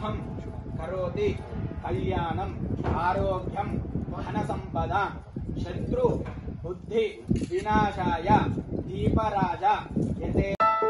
శుభం కరోతి కళ్యాణం ఆరోగ్యం ధన సంపద శత్రు బుద్ధి వినాశాయ దీపరాజ యతే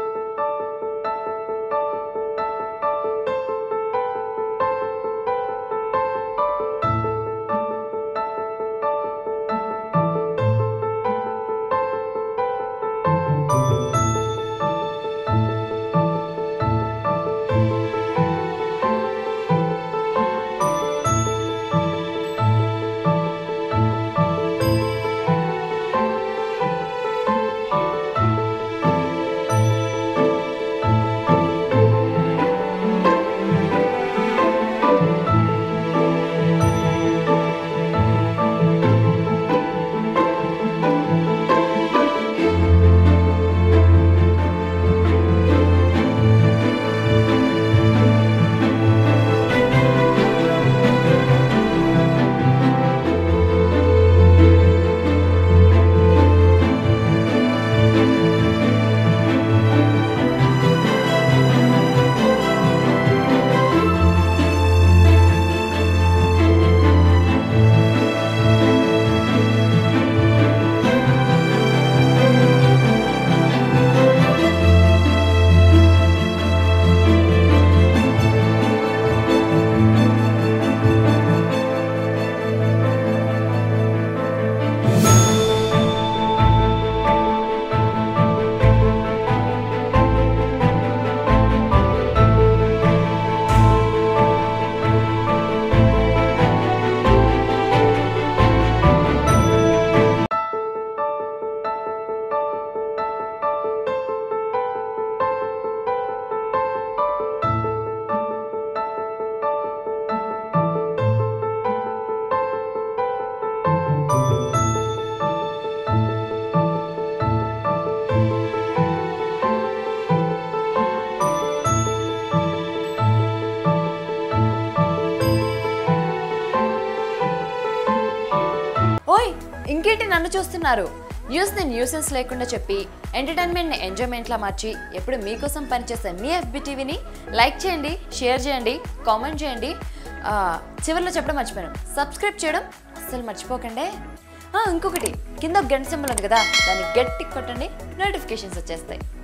ఓయ్ ఇంకేంటి నన్ను చూస్తున్నారు న్యూస్ని న్యూసెన్స్ లేకుండా చెప్పి ఎంటర్టైన్మెంట్ని ఎంజాయ్మెంట్లా మార్చి ఎప్పుడు మీకోసం పనిచేసే మీ ఎఫ్బి టీవీని లైక్ చేయండి షేర్ చేయండి కామెంట్ చేయండి ఆ, చివరిలో చెప్పడం మర్చిపోయాను సబ్స్క్రైబ్ చేయడం అస్సలు మర్చిపోకండి ఆ, ఇంకొకటి కింద ఒక గంట సింబల్ ఉంది కదా దాన్ని గట్టి కొట్టండి నోటిఫికేషన్స్ వచ్చేస్తాయి